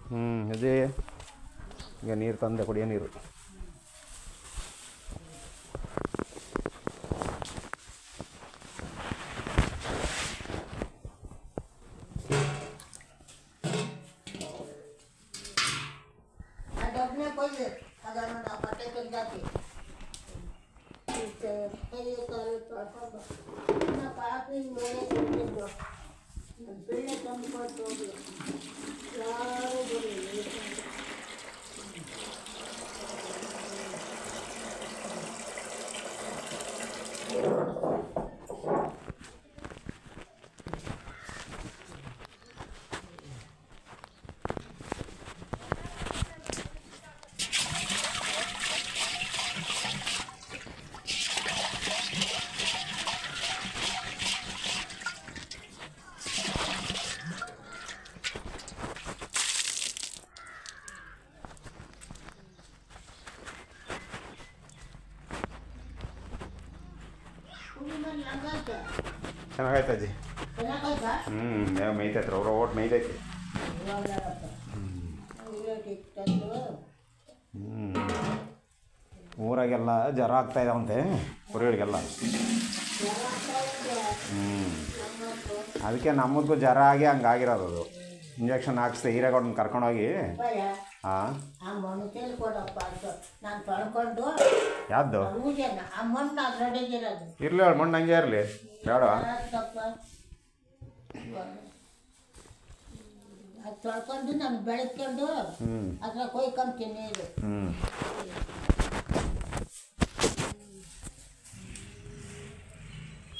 ಹ್ಞೂ ಅದೇ ಈಗ ನೀರು ತಂದೆ ಕುಡಿಯೋ ನೀರು ಆ ಡಬ್ನೆ ಕೊಯ್ದು ಅದನ್ನು ನಾವು ಬಟ್ಟೆ ತೆಗ್ದಾಕಿ ಕೈ ಕಾಲು ತೊಳ್ಕೊಂಡು ಇನ್ನು ಕಾಫಿ ಮೇಲೆ ಕೊಟ್ಟಿದ್ದು ಬೆಳ್ಳೆ ತಂದು ಕೊಟ್ಟು ಹೋಗಿ ಯಾರು ಬರಲಿಲ್ಲ ಹುಡುಗನ ಲಂಗಾಯ್ತು ಚೆನ್ನಾಗೈತೆ ಅಜ್ಜಿ ಚೆನ್ನಾಗಾಯ್ತಾ ಹ್ಞೂ ಮೇವು ಮೇಯ್ತೈತೆ ಅವ್ರ ಓಟ್ ಮೇಯ್ತೈತೆ ತಂದು ಹ್ಞೂ ಊರಾಗೆಲ್ಲ ಜ್ವರ ಆಗ್ತಾ ಇದಾವಂತೆ ಕುರಿಗಳಿಗೆಲ್ಲ ಹ್ಞೂ ಅದಕ್ಕೆ ನಮ್ಮದಕ್ಕೂ ಜ್ವರ ಆಗಿ ಹಂಗಾಗಿರೋದು ಅದು ಇಂಜೆಕ್ಷನ್ ಹಾಕ್ಸ್ದೆ ಹೀರೆಗೌಡನ ಕರ್ಕೊಂಡೋಗಿ ಭಯ ಹಾಂ ಆ ಮಣ್ಣು ಚೆಲ್ಲಿ ಕೊಡಪ್ಪ ಅಂತ ನಾನು ತೊಳ್ಕೊಂಡು ಯಾವ್ದು ಪೂಜೆನ ಆ ಮಣ್ಣು ಅದ್ರೊಳಗಿರೋದು ಇರಲಿ ಅವಳು ಮಣ್ಣು ಹಂಗೆ ಇರಲಿ ಬೇಡ ತಪ್ಪ ಅದು ತೊಳ್ಕೊಂಡು ನಾನು ಬೆಳಗ್ಕೊಂಡು ಹ್ಞೂ ಅದ್ರ ಕೊಯ್ಕೊಂತೀನಿ ನೀರು ಹ್ಞೂ